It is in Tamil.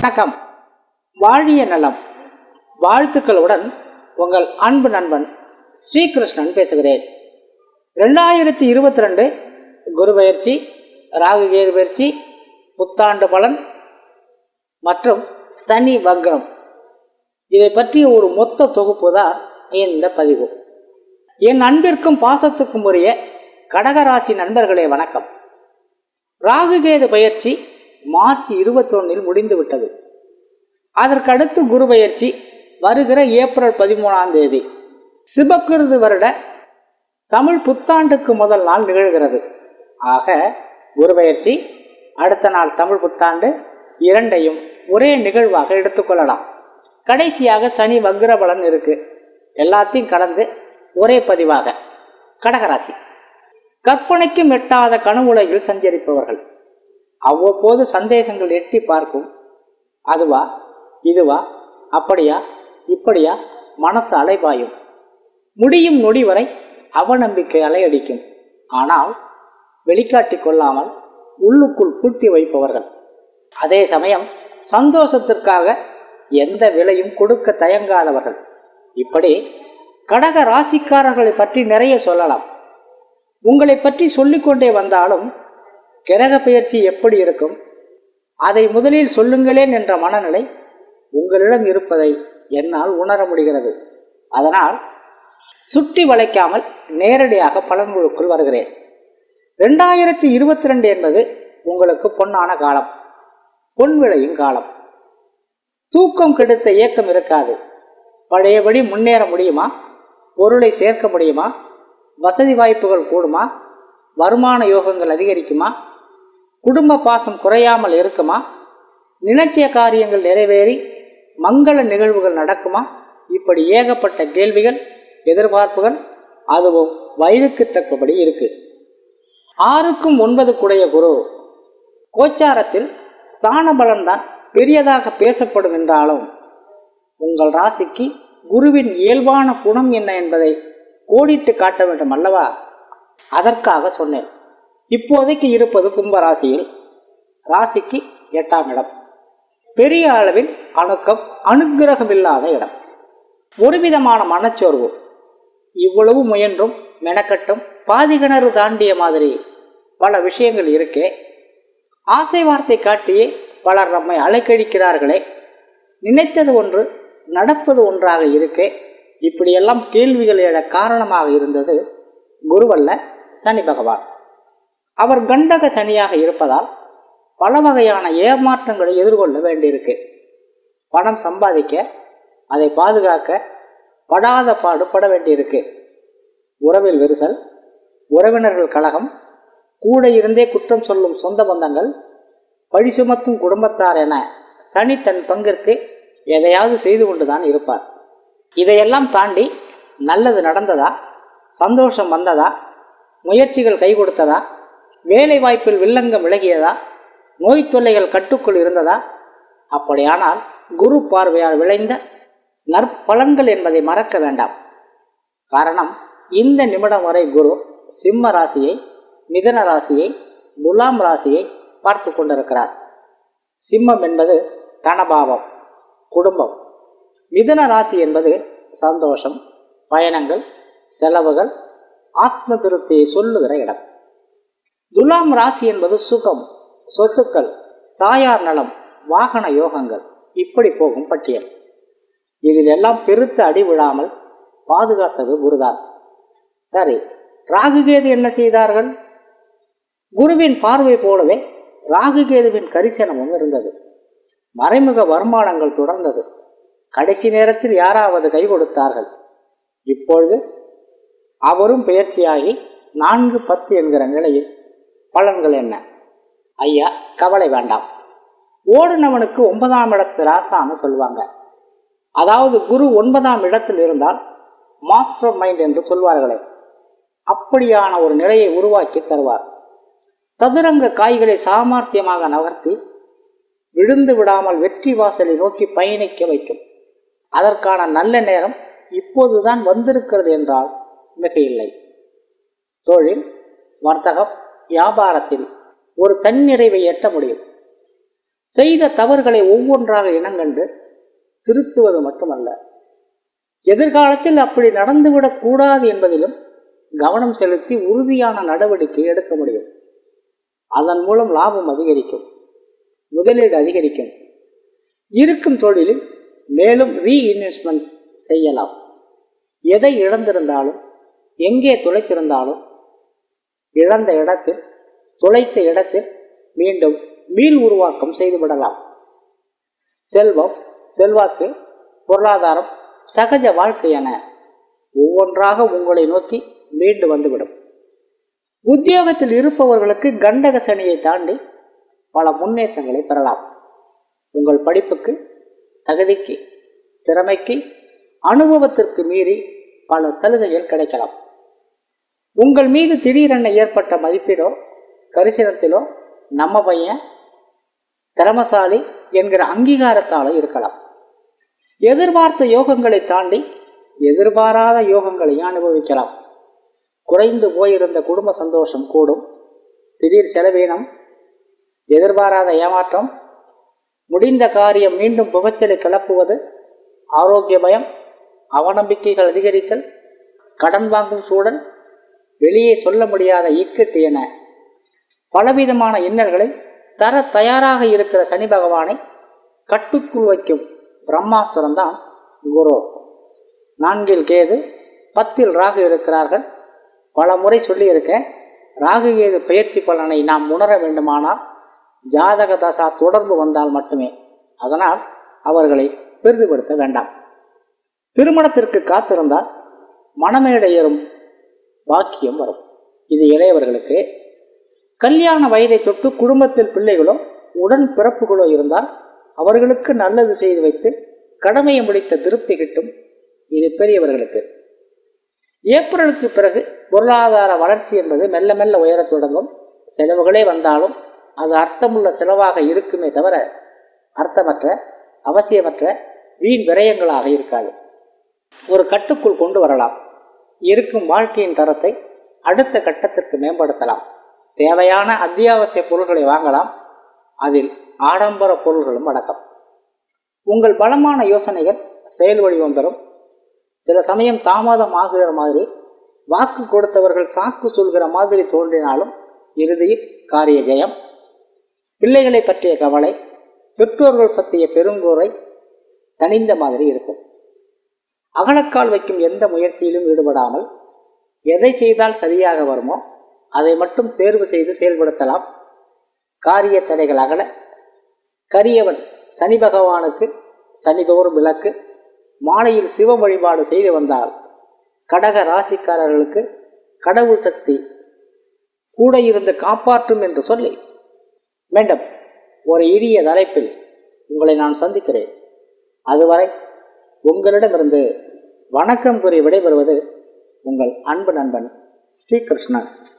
வணக்கம் வாழிய நலம் வாழ்த்துக்களுடன் உங்கள் அன்பு நண்பன் ஸ்ரீகிருஷ்ணன் பேசுகிறேன் ரெண்டாயிரத்தி இருபத்தி ரெண்டு குரு பயிற்சி ராகு கேது பயிற்சி புத்தாண்டு பலன் மற்றும் சனி வக்ரம் இதை பற்றிய ஒரு மொத்த தொகுப்பு தான் இந்த பதிவு என் அன்பிற்கும் பாசத்துக்கும் உரிய கடகராசி நண்பர்களே வணக்கம் ராகுகேது பயிற்சி மார்ச் இருபத்தொன்னில் முடிந்து விட்டது அதற்கடுத்து குரு பயிற்சி வருகிற ஏப்ரல் பதிமூணாம் தேதி சிபக்கிருது வருட தமிழ் புத்தாண்டுக்கு முதல் நாள் நிகழ்கிறது ஆக குரு பயிற்சி அடுத்த நாள் தமிழ் புத்தாண்டு இரண்டையும் ஒரே நிகழ்வாக எடுத்துக்கொள்ளலாம் கடைசியாக சனி வக்ர பலன் இருக்கு எல்லாத்தையும் கடந்து ஒரே பதிவாக கடகராசி கற்பனைக்கும் எட்டாத கனவுலகில் சஞ்சரிப்பவர்கள் அவ்வப்போது சந்தேகங்கள் எட்டி பார்க்கும் அதுவா இதுவா அப்படியா இப்படியா மனசு அலைபாயும் முடியும் நொடி வரை அவநம்பிக்கை அலையடிக்கும் ஆனால் வெளிக்காட்டிக் கொள்ளாமல் உள்ளுக்குள் பூட்டி வைப்பவர்கள் அதே சமயம் சந்தோஷத்திற்காக எந்த விலையும் கொடுக்க தயங்காதவர்கள் இப்படி கடக ராசிக்காரர்களை பற்றி நிறைய சொல்லலாம் உங்களை பற்றி சொல்லிக்கொண்டே வந்தாலும் கிரக பெயர்ச்சி எப்படி இருக்கும் அதை முதலில் சொல்லுங்களேன் என்ற மனநிலை உங்களிடம் இருப்பதை என்னால் உணர முடிகிறது அதனால் சுற்றி வளைக்காமல் நேரடியாக பலன்களுக்குள் வருகிறேன் ரெண்டாயிரத்தி இருபத்தி ரெண்டு என்பது உங்களுக்கு பொன்னான காலம் பொன் விளையும் காலம் தூக்கம் கெடுத்த இயக்கம் இருக்காது பழையபடி முன்னேற முடியுமா பொருளை சேர்க்க முடியுமா வசதி வாய்ப்புகள் கூடுமா வருமான யோகங்கள் அதிகரிக்குமா குடும்ப பாசம் குறையாமல் இருக்குமா நினைச்சிய காரியங்கள் நிறைவேறி மங்கள நிகழ்வுகள் நடக்குமா இப்படி ஏகப்பட்ட கேள்விகள் எதிர்பார்ப்புகள் அதுவும் வயதுக்கு தக்கபடி இருக்கு ஆறுக்கும் ஒன்பது குடைய குரு கோச்சாரத்தில் ஸ்தான பலன்தான் பெரியதாக பேசப்படும் என்றாலும் உங்கள் ராசிக்கு குருவின் இயல்பான குணம் என்ன என்பதை கோடிட்டு காட்ட வேண்டும் அல்லவா அதற்காக சொன்னேன் இப்போதைக்கு இருப்பது கும்ப ராசியில் ராசிக்கு எட்டாம் இடம் பெரிய அளவில் அணுக்கம் அனுகிரகம் இல்லாத இடம் ஒரு விதமான மனச்சோர்வு இவ்வளவு முயன்றும் மெனக்கட்டும் பாதி கிணறு தாண்டிய மாதிரி பல விஷயங்கள் இருக்கே ஆசை வார்த்தை காட்டியே பலர் நம்மை அலைக்கழிக்கிறார்களே நினைத்தது ஒன்று நடப்பது ஒன்றாக இருக்கே இப்படியெல்லாம் கேள்விகள் எழ காரணமாக இருந்தது குருவல்ல சனி பகவான் அவர் கண்டக சனியாக இருப்பதால் பல வகையான ஏமாற்றங்களை எதிர்கொள்ள வேண்டியிருக்கு பணம் சம்பாதிக்க அதை பாதுகாக்க படாத பாடு பட வேண்டியிருக்கு உறவில் விரிசல் உறவினர்கள் கழகம் கூட இருந்தே குற்றம் சொல்லும் சொந்த பந்தங்கள் பழி சுமத்தும் குடும்பத்தார் என சனி தன் பங்கிற்கு எதையாவது செய்து கொண்டுதான் இருப்பார் இதையெல்லாம் தாண்டி நல்லது நடந்ததா சந்தோஷம் வந்ததா முயற்சிகள் கை கொடுத்ததா வேலை வாய்ப்பில் வில்லங்கம் விலகியதா நோய் தொல்லைகள் கட்டுக்குள் இருந்ததா அப்படியானால் குரு பார்வையால் விளைந்த நற்பலன்கள் என்பதை மறக்க வேண்டாம் காரணம் இந்த நிமிடம் வரை குரு சிம்ம ராசியை மிதன ராசியை துலாம் ராசியை பார்த்து கொண்டிருக்கிறார் சிம்மம் என்பது தனபாவம் குடும்பம் மிதன ராசி என்பது சந்தோஷம் பயணங்கள் செலவுகள் ஆத்ம திருப்தியை சொல்லுகிற இடம் துலாம் ராசி என்பது சுகம் சொத்துக்கள் தாயார் நலம் வாகன யோகங்கள் இப்படி போகும் பட்டியல் இதில் எல்லாம் பெருத்த அடி விழாமல் பாதுகாத்தது குருதான் சரி ராகுகேது என்ன செய்தார்கள் குருவின் பார்வை போலவே ராகுகேதுவின் கரிசனமும் இருந்தது மறைமுக வருமானங்கள் தொடர்ந்தது கடைசி நேரத்தில் யாராவது கை கொடுத்தார்கள் இப்பொழுது அவரும் பயிற்சியாகி நான்கு பத்து என்கிற நிலையில் பலன்கள் என்ன ஐயா கவலை வேண்டாம் ஓடுனவனுக்கு ஒன்பதாம் இடத்து ராசான்னு சொல்லுவாங்க அதாவது குரு ஒன்பதாம் இடத்தில் இருந்தால் மாஸ்டர் மைண்ட் என்று சொல்வார்களே அப்படியான ஒரு நிலையை உருவாக்கி தருவார் சதுரங்க காய்களை சாமர்த்தியமாக நகர்த்தி விழுந்து விடாமல் வெற்றி வாசலை நோக்கி பயணிக்க வைக்கும் அதற்கான நல்ல நேரம் இப்போதுதான் வந்திருக்கிறது என்றால் மிக இல்லை தொழில் வர்த்தகம் வியாபாரத்தில் ஒரு தன்னிறைவை எட்ட முடியும் செய்த தவறுகளை ஒவ்வொன்றாக இனங்கண்டு திருத்துவது மட்டுமல்ல எதிர்காலத்தில் அப்படி நடந்துவிடக் கூடாது என்பதிலும் கவனம் செலுத்தி உறுதியான நடவடிக்கை எடுக்க முடியும் அதன் மூலம் லாபம் அதிகரிக்கும் முதலீடு அதிகரிக்கும் இருக்கும் தொழிலில் மேலும் ரீஇன்வெஸ்ட்மெண்ட் செய்யலாம் எதை இழந்திருந்தாலும் எங்கே துளைத்திருந்தாலும் இழந்த இடத்தில் துளைத்த இடத்தில் மீண்டும் மீள் உருவாக்கம் செய்துவிடலாம் செல்வம் செல்வாக்கு பொருளாதாரம் சகஜ வாழ்க்கை என ஒவ்வொன்றாக உங்களை நோக்கி மீண்டு வந்துவிடும் உத்தியோகத்தில் இருப்பவர்களுக்கு கண்டக சனியை தாண்டி பல முன்னேற்றங்களை பெறலாம் உங்கள் படிப்புக்கு தகுதிக்கு திறமைக்கு அனுபவத்திற்கு மீறி பல சலுகைகள் கிடைக்கலாம் உங்கள் மீது திடீரென ஏற்பட்ட மதிப்பீடோ கரிசனத்திலோ நம்ம பையன் திறமசாலி என்கிற அங்கீகாரத்தால இருக்கலாம் எதிர்பார்த்த யோகங்களை தாண்டி எதிர்பாராத யோகங்களையும் அனுபவிக்கலாம் குறைந்து போயிருந்த குடும்ப சந்தோஷம் கூடும் திடீர் செலவீனம் எதிர்பாராத ஏமாற்றம் முடிந்த காரியம் மீண்டும் புகைச்சலை கிளப்புவது ஆரோக்கிய பயம் அவநம்பிக்கைகள் அதிகரித்தல் கடன் வாங்கும் சூழல் வெளியே சொல்ல முடியாத இக்கட்டு என பலவிதமான இன்னல்களை தர தயாராக இருக்கிற சனி பகவானை கட்டுக்குள் வைக்கும் பிரம்மாசுரம் தான் குரு நான்கில் கேது பத்தில் ராகு இருக்கிறார்கள் பல முறை சொல்லியிருக்கேன் ராகு கேது பயிற்சி பலனை நாம் உணர வேண்டுமானால் ஜாதக தசா தொடர்பு வந்தால் மட்டுமே அதனால் அவர்களை பெரிதுபடுத்த வேண்டாம் திருமணத்திற்கு காத்திருந்தால் மணமேடையரும் பாக்கியம் வரும் இது இளையவர்களுக்கு கல்யாண வயதை தொட்டு குடும்பத்தில் பிள்ளைகளோ உடன் பிறப்புகளோ இருந்தால் அவர்களுக்கு நல்லது செய்து வைத்து கடமையை முடித்த திருப்தி கிட்டும் இது பெரியவர்களுக்கு ஏப்ரலுக்கு பிறகு பொருளாதார வளர்ச்சி என்பது மெல்ல மெல்ல உயரத் தொடங்கும் செலவுகளே வந்தாலும் அது அர்த்தமுள்ள செலவாக இருக்குமே தவிர அர்த்தமற்ற அவசியமற்ற வீண் விரயங்களாக இருக்காது ஒரு கட்டுக்குள் கொண்டு வரலாம் இருக்கும் வாழ்க்கையின் தரத்தை அடுத்த கட்டத்திற்கு மேம்படுத்தலாம் தேவையான அத்தியாவசிய பொருள்களை வாங்கலாம் அதில் ஆடம்பர பொருள்களும் அடக்கம் உங்கள் பலமான யோசனைகள் செயல் வடிவம் பெறும் சில சமயம் தாமதம் ஆகுகிற மாதிரி வாக்கு கொடுத்தவர்கள் சாக்கு சொல்கிற மாதிரி தோன்றினாலும் இறுதியில் காரிய ஜெயம் பிள்ளைகளை பற்றிய கவலை பெற்றோர்கள் பற்றிய பெருங்கோரை தனிந்த மாதிரி இருக்கும் அகலக்கால் வைக்கும் எந்த முயற்சியிலும் ஈடுபடாமல் எதை செய்தால் சரியாக வருமோ அதை மட்டும் தேர்வு செய்து செயல்படுத்தலாம் காரிய தடைகள் அகல கரியவன் சனி பகவானுக்கு சனிதோறும் விளக்கு மாலையில் சிவ வழிபாடு செய்து வந்தால் கடக ராசிக்காரர்களுக்கு கடவுள் சக்தி கூட இருந்து காப்பாற்றும் என்று சொல்லி மீண்டும் ஒரு இனிய தலைப்பில் உங்களை நான் சந்திக்கிறேன் அதுவரை உங்களிடமிருந்து வணக்கம் கூறி விடைபெறுவது உங்கள் அன்பு நண்பன் ஸ்ரீகிருஷ்ணன்